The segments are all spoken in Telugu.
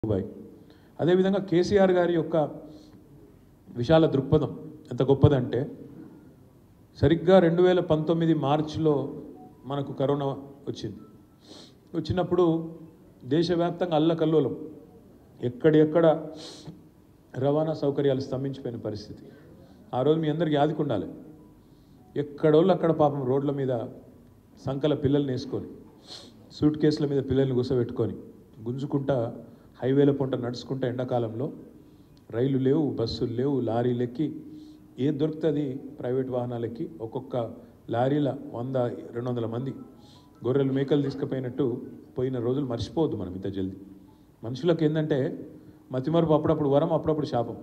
దుబాయ్ అదేవిధంగా కేసీఆర్ గారి యొక్క విశాల దృక్పథం ఎంత గొప్పదంటే సరిగ్గా రెండు వేల పంతొమ్మిది మార్చిలో మనకు కరోనా వచ్చింది వచ్చినప్పుడు దేశవ్యాప్తంగా అల్లకల్లోలం ఎక్కడెక్కడ రవాణా సౌకర్యాలు స్తంభించిపోయిన పరిస్థితి ఆ రోజు మీ అందరికి యాదికి ఉండాలి ఎక్కడోళ్ళు అక్కడ పాపం రోడ్ల మీద సంకల పిల్లల్ని వేసుకొని సూట్ కేసుల మీద పిల్లల్ని కూర్చోబెట్టుకొని గుంజుకుంటా హైవేల పొంట నడుచుకుంటా ఎండాకాలంలో రైలు లేవు బస్సులు లేవు లారీలు ఎక్కి ఏది దొరుకుతుంది ప్రైవేట్ వాహనాలు ఎక్కి ఒక్కొక్క లారీల వంద రెండు వందల మంది గొర్రెలు మేకలు తీసుకుపోయినట్టు పోయిన రోజులు మర్చిపోవద్దు మనం ఇంత జల్దీ మనుషులకు ఏంటంటే మతిమరుపు అప్పుడప్పుడు వరం అప్పుడప్పుడు శాపం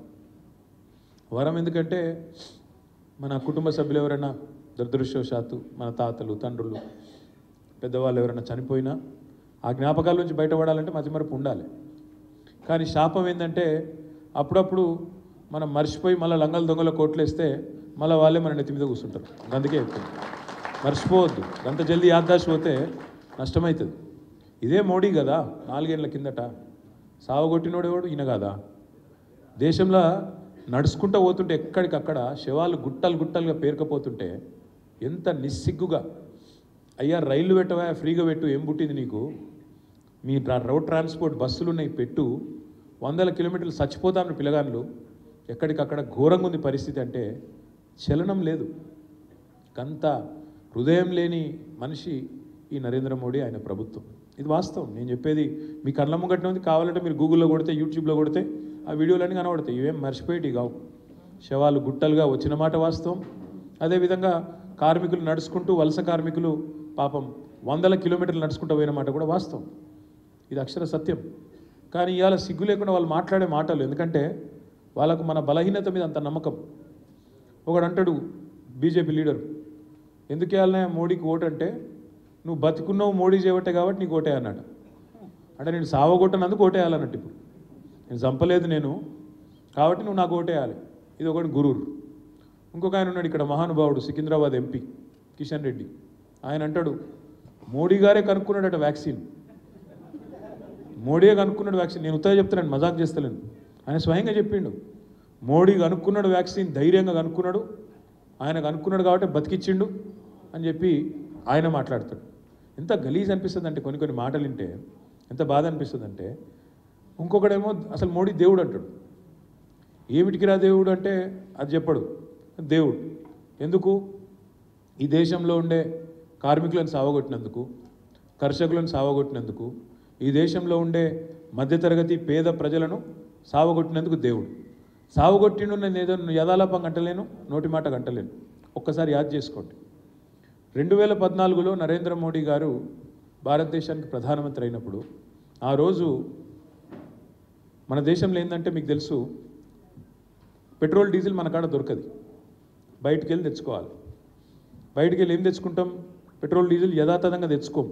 వరం ఎందుకంటే మన కుటుంబ సభ్యులు ఎవరైనా దురదృష్టవశాత్తు మన తాతలు తండ్రులు పెద్దవాళ్ళు ఎవరైనా చనిపోయినా ఆ జ్ఞాపకాల నుంచి బయటపడాలంటే మతిమరుపు ఉండాలి కానీ శాపం ఏంటంటే అప్పుడప్పుడు మనం మర్చిపోయి మళ్ళీ లంగల దొంగల కోట్లేస్తే మళ్ళీ వాళ్ళే మన నెత్తి మీద కూర్చుంటారు అందుకే చెప్తాను మర్చిపోవద్దు అంత జల్దీ యాద్దాష్ పోతే నష్టమవుతుంది ఇదే మోడీ కదా నాలుగేళ్ల కిందట సావగొట్టినోడేవాడు ఈయన కాదా దేశంలో నడుచుకుంటూ పోతుంటే ఎక్కడికక్కడ శవాలు గుట్టలు గుట్టలుగా పేరుకపోతుంటే ఎంత నిస్సిగ్గుగా అయ్యా రైళ్ళు పెట్టవా ఫ్రీగా పెట్టు ఏం పుట్టింది నీకు మీ డ్రా- రోడ్ ట్రాన్స్పోర్ట్ బస్సులు ఉన్నాయి పెట్టు వందల కిలోమీటర్లు చచ్చిపోతాను పిల్లగాళ్ళు ఎక్కడికక్కడ ఘోరంగా ఉంది పరిస్థితి అంటే చలనం లేదు కంత హృదయం లేని మనిషి ఈ నరేంద్ర మోడీ ఆయన ప్రభుత్వం ఇది వాస్తవం నేను చెప్పేది మీ కళ్ళ ముంగట్నే ఉంది కావాలంటే మీరు గూగుల్లో కొడితే యూట్యూబ్లో కొడితే ఆ వీడియోలన్నీ కనబడతాయి ఇవేం మర్చిపోయేటి కావు శవాలు గుట్టలుగా వచ్చిన మాట వాస్తవం అదేవిధంగా కార్మికులు నడుచుకుంటూ వలస కార్మికులు పాపం వందల కిలోమీటర్లు నడుచుకుంటూ పోయిన మాట కూడా వాస్తవం ఇది అక్షర సత్యం కానీ ఇవాళ సిగ్గు లేకుండా వాళ్ళు మాట్లాడే మాటలు ఎందుకంటే వాళ్ళకు మన బలహీనత మీద అంత నమ్మకం ఒకడు అంటాడు బీజేపీ లీడర్ ఎందుకు వేయాలనే మోడీకి ఓటు అంటే నువ్వు బతికున్నావు మోడీ చేయబట్టే కాబట్టి నీకు ఓటే అన్నాడు అంటే నేను సావగొట్టనందుకు ఓటేయాలన్నట్టు ఇప్పుడు నేను చంపలేదు నేను కాబట్టి నువ్వు నాకు ఓటేయాలి ఇది ఒకటి గురూరు ఇంకొక ఆయన ఉన్నాడు ఇక్కడ మహానుభావుడు సికింద్రాబాద్ ఎంపీ కిషన్ రెడ్డి ఆయన అంటాడు మోడీ గారే కనుక్కున్నాడట వ్యాక్సిన్ మోడీయే కనుక్కున్నాడు వ్యాక్సిన్ నేను ఉత్తగా చెప్తున్నాను మజాక్ చేస్తలేను ఆయన స్వయంగా చెప్పిండు మోడీ కనుక్కున్నాడు వ్యాక్సిన్ ధైర్యంగా కనుక్కున్నాడు ఆయన కనుక్కున్నాడు కాబట్టి బతికిచ్చిండు అని చెప్పి ఆయన మాట్లాడతాడు ఎంత గలీజ్ అనిపిస్తుంది అంటే కొన్ని కొన్ని మాటలు వింటే ఎంత బాధ అనిపిస్తుంది అంటే ఇంకొకడేమో అసలు మోడీ దేవుడు అంటాడు ఏమిటికి రా దేవుడు అంటే అది చెప్పడు దేవుడు ఎందుకు ఈ దేశంలో ఉండే కార్మికులను సావగొట్టినందుకు కర్షకులను సావగొట్టినందుకు ఈ దేశంలో ఉండే మధ్యతరగతి పేద ప్రజలను సావగొట్టినందుకు దేవుడు సావగొట్టిండు నేను ఏదో యథాలాపం గంటలేను నోటి మాట గంటలేను ఒక్కసారి యాద్ చేసుకోండి రెండు వేల పద్నాలుగులో నరేంద్ర మోడీ గారు భారతదేశానికి ప్రధానమంత్రి అయినప్పుడు ఆ రోజు మన దేశంలో ఏంటంటే మీకు తెలుసు పెట్రోల్ డీజిల్ మన కాడ దొరకదు బయటికి వెళ్ళి తెచ్చుకోవాలి బయటికి వెళ్ళి ఏం తెచ్చుకుంటాం పెట్రోల్ డీజిల్ యథాతథంగా తెచ్చుకోం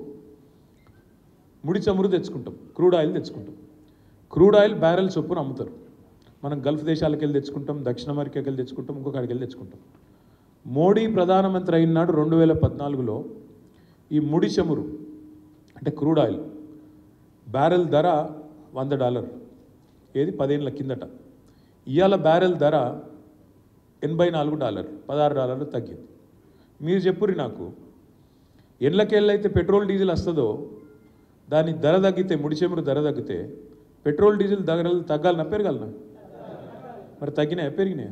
ముడి చమురు తెచ్చుకుంటాం క్రూడ్ ఆయిల్ తెచ్చుకుంటాం క్రూడ్ ఆయిల్ బ్యారెల్ చొప్పున అమ్ముతారు మనం గల్ఫ్ దేశాలకు వెళ్ళి తెచ్చుకుంటాం దక్షిణ అమెరికాకి వెళ్ళి తెచ్చుకుంటాం ఇంకొకడికి వెళ్ళి తెచ్చుకుంటాం మోడీ ప్రధానమంత్రి అయినాడు రెండు వేల పద్నాలుగులో ఈ ముడి చమురు అంటే క్రూడ్ ఆయిల్ బ్యారెల్ ధర వంద డాలర్ ఏది పదేళ్ళ కిందట ఇవాళ బ్యారెల్ ధర ఎనభై నాలుగు డాలర్ పదహారు డాలర్లు తగ్గింది మీరు చెప్పుర్రి నాకు ఎళ్ళకెళ్ళైతే పెట్రోల్ డీజిల్ వస్తుందో దాని ధర తగ్గితే ముడి చమురు ధర తగ్గితే పెట్రోల్ డీజిల్ ధరలు తగ్గాలనా పెరగాలనా మరి తగ్గినాయా పెరిగినాయా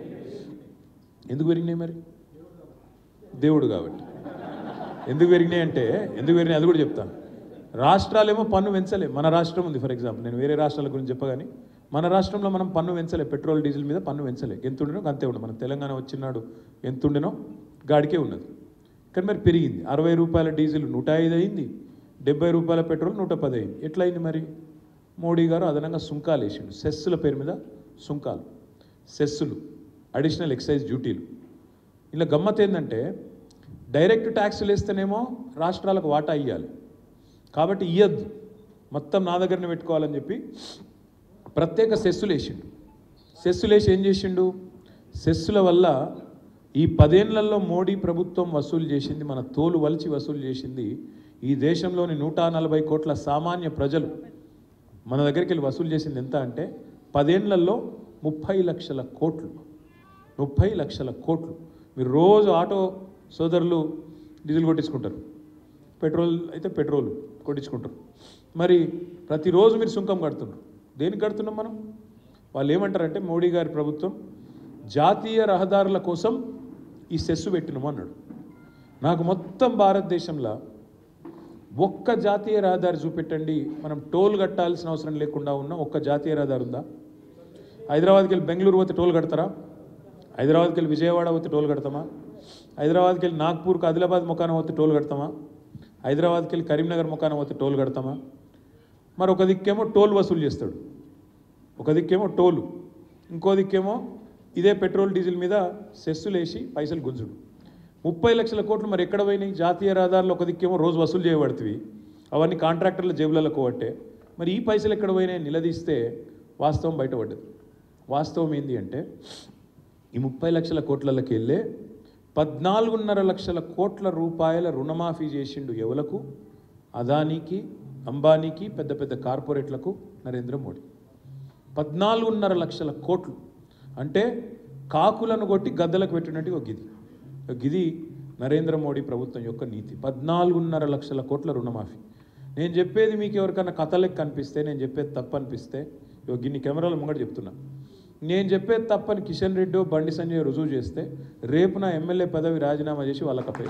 ఎందుకు పెరిగినాయి మరి దేవుడు కాబట్టి ఎందుకు పెరిగినాయి అంటే ఎందుకు పెరిగినాయి అది కూడా చెప్తాను రాష్ట్రాలేమో పన్ను పెంచలే మన రాష్ట్రం ఉంది ఫర్ ఎగ్జాంపుల్ నేను వేరే రాష్ట్రాల గురించి చెప్పగాని మన రాష్ట్రంలో మనం పన్ను పెంచలే పెట్రోల్ డీజిల్ మీద పన్ను పెంచలే ఎంత ఉండేనో అంతే ఉండదు మన తెలంగాణ వచ్చినాడు ఎంత ఉండేనో గాడికే ఉన్నది కానీ మరి పెరిగింది అరవై రూపాయల డీజిల్ నూట ఐదు అయింది డెబ్బై రూపాయల పెట్రోల్ నూట పది అయింది ఎట్లా అయింది మరి మోడీ గారు అదనంగా సుంకాలు వేసిండు సెస్సుల పేరు మీద సుంకాలు సెస్సులు అడిషనల్ ఎక్సైజ్ డ్యూటీలు ఇలా గమ్మత్ ఏంటంటే డైరెక్ట్ ట్యాక్సులు వేస్తేనేమో రాష్ట్రాలకు వాటా ఇవ్వాలి కాబట్టి ఇయ్యద్దు మొత్తం నా దగ్గరనే పెట్టుకోవాలని చెప్పి ప్రత్యేక సెస్సులు వేసిండు సెస్సులు వేసి ఏం చేసిండు సెస్సుల వల్ల ఈ పదేళ్లలో మోడీ ప్రభుత్వం వసూలు చేసింది మన తోలు వలిచి వసూలు చేసింది ఈ దేశంలోని నూట నలభై కోట్ల సామాన్య ప్రజలు మన దగ్గరికి వెళ్ళి వసూలు చేసింది ఎంత అంటే పదేళ్లలో ముప్పై లక్షల కోట్లు ముప్పై లక్షల కోట్లు మీరు రోజు ఆటో సోదరులు డీజిల్ కొట్టించుకుంటారు పెట్రోల్ అయితే పెట్రోల్ కొట్టించుకుంటారు మరి ప్రతిరోజు మీరు సుంకం కడుతున్నారు దేనికి కడుతున్నాం మనం వాళ్ళు ఏమంటారంటే మోడీ గారి ప్రభుత్వం జాతీయ రహదారుల కోసం ఈ సెస్సు పెట్టినాము అన్నాడు నాకు మొత్తం భారతదేశంలో ఒక్క జాతీయ రహదారి చూపెట్టండి మనం టోల్ కట్టాల్సిన అవసరం లేకుండా ఉన్న ఒక్క జాతీయ రహదారి ఉందా హైదరాబాద్కి వెళ్ళి బెంగళూరు పోతే టోల్ కడతారా హైదరాబాద్కి వెళ్ళి విజయవాడ పోతే టోల్ కడతామా హైదరాబాద్కి వెళ్ళి నాగ్పూర్కి ఆదిలాబాద్ ముఖానం పోతే టోల్ కడతామా హైదరాబాద్కి వెళ్ళి కరీంనగర్ ముఖానం పోతే టోల్ కడతామా మరి ఒక దిక్కేమో టోల్ వసూలు చేస్తాడు ఒక దిక్కేమో టోలు ఇంకో దిక్కేమో ఇదే పెట్రోల్ డీజిల్ మీద సెస్సులు వేసి పైసలు గుంజుడు ముప్పై లక్షల కోట్లు మరి ఎక్కడ పోయినాయి జాతీయ రహదారులు ఒక దిక్కేమో రోజు వసూలు చేయబడుతుంది అవన్నీ కాంట్రాక్టర్ల జేబులలో కోవట్టే మరి ఈ పైసలు ఎక్కడ పోయినాయి నిలదీస్తే వాస్తవం బయటపడ్డది వాస్తవం ఏంటి అంటే ఈ ముప్పై లక్షల కోట్లకి వెళ్ళే పద్నాలుగున్నర లక్షల కోట్ల రూపాయల రుణమాఫీ చేసిండు ఎవలకు అదానికి అంబానీకి పెద్ద పెద్ద కార్పొరేట్లకు నరేంద్ర మోడీ పద్నాలుగున్నర లక్షల కోట్లు అంటే కాకులను కొట్టి గద్దలకు పెట్టినట్టు ఒక గిది ఒక గిది నరేంద్ర మోడీ ప్రభుత్వం యొక్క నీతి పద్నాలుగున్నర లక్షల కోట్ల రుణమాఫీ నేను చెప్పేది మీకు ఎవరికైనా కథలకు కనిపిస్తే నేను చెప్పేది తప్పు అనిపిస్తే ఇగో గిన్ని కెమెరాల ముంగట చెప్తున్నా నేను చెప్పేది తప్పని కిషన్ రెడ్డి బండి సంజయ్ రుజువు చేస్తే రేపు నా ఎమ్మెల్యే పదవి రాజీనామా చేసి వాళ్ళకపై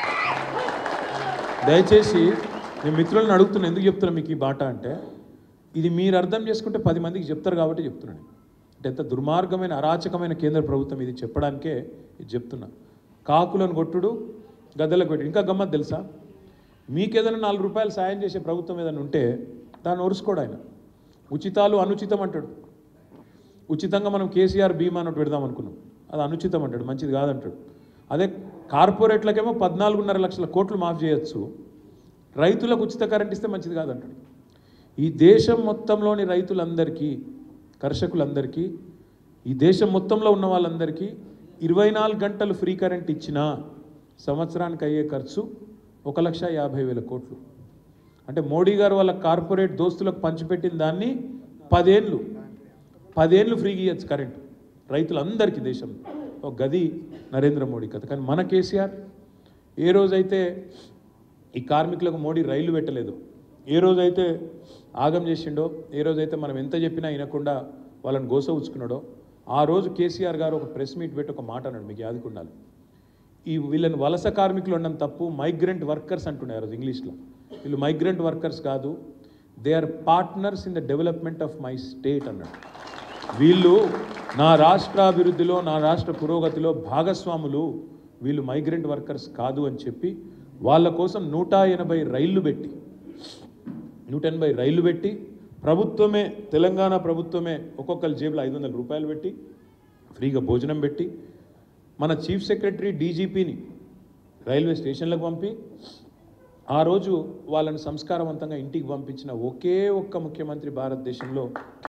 దయచేసి నేను మిత్రులను అడుగుతున్నా ఎందుకు చెప్తున్నా మీకు ఈ బాట అంటే ఇది మీరు అర్థం చేసుకుంటే పది మందికి చెప్తారు కాబట్టి చెప్తున్నాను అంటే ఎంత దుర్మార్గమైన అరాచకమైన కేంద్ర ప్రభుత్వం ఇది చెప్పడానికే ఇది చెప్తున్నా కాకులను కొట్టుడు గద్దలకు పెట్టి ఇంకా గమ్మత్ తెలుసా మీకు ఏదైనా నాలుగు రూపాయలు సాయం చేసే ప్రభుత్వం ఏదైనా ఉంటే దాన్ని ఒరుసుకోడు ఆయన ఉచితాలు అనుచితం అంటాడు ఉచితంగా మనం కేసీఆర్ బీమా అన్నట్టు పెడదాం అనుకున్నాం అది అనుచితం అంటాడు మంచిది కాదంటాడు అదే కార్పొరేట్లకేమో పద్నాలుగున్నర లక్షల కోట్లు మాఫ్ చేయొచ్చు రైతులకు ఉచిత కరెంట్ ఇస్తే మంచిది కాదంటాడు ఈ దేశం మొత్తంలోని రైతులందరికీ కర్షకులందరికీ ఈ దేశం మొత్తంలో ఉన్న వాళ్ళందరికీ ఇరవై నాలుగు గంటలు ఫ్రీ కరెంట్ ఇచ్చినా సంవత్సరానికి అయ్యే ఖర్చు ఒక లక్ష యాభై వేల కోట్లు అంటే మోడీ గారు వాళ్ళ కార్పొరేట్ దోస్తులకు పంచిపెట్టిన దాన్ని పదేళ్ళు పదేళ్ళు ఫ్రీగా ఇవ్వచ్చు కరెంటు రైతులందరికీ దేశంలో ఒక గది నరేంద్ర మోడీ కథ కానీ మన కేసీఆర్ ఏ రోజైతే ఈ కార్మికులకు మోడీ రైలు పెట్టలేదు ఏ రోజైతే ఆగం చేసిండో ఏ రోజైతే మనం ఎంత చెప్పినా వినకుండా వాళ్ళని గోస ఉంచుకున్నాడో ఆ రోజు కేసీఆర్ గారు ఒక ప్రెస్ మీట్ పెట్టి ఒక మాట అన్నాడు మీకు యాదుకుండాలి ఈ వీళ్ళని వలస కార్మికులు ఉండడం తప్పు మైగ్రెంట్ వర్కర్స్ అంటున్నారు ఆ రోజు ఇంగ్లీష్లో వీళ్ళు మైగ్రెంట్ వర్కర్స్ కాదు they are partners in the development of my state అన్నాడు వీళ్ళు నా రాష్ట్ర అభివృద్ధిలో నా రాష్ట్ర పురోగతిలో భాగస్వాములు వీళ్ళు మైగ్రెంట్ వర్కర్స్ కాదు అని చెప్పి వాళ్ళ కోసం నూట ఎనభై రైళ్లు పెట్టి నూట ఎనభై రైళ్లు పెట్టి ప్రభుత్వమే తెలంగాణ ప్రభుత్వమే ఒక్కొక్కరి జేబులో ఐదు వందల రూపాయలు పెట్టి ఫ్రీగా భోజనం పెట్టి మన చీఫ్ సెక్రటరీ డీజీపీని రైల్వే స్టేషన్లకు పంపి ఆ రోజు వాళ్ళని సంస్కారవంతంగా ఇంటికి పంపించిన ఒకే ఒక్క ముఖ్యమంత్రి భారతదేశంలో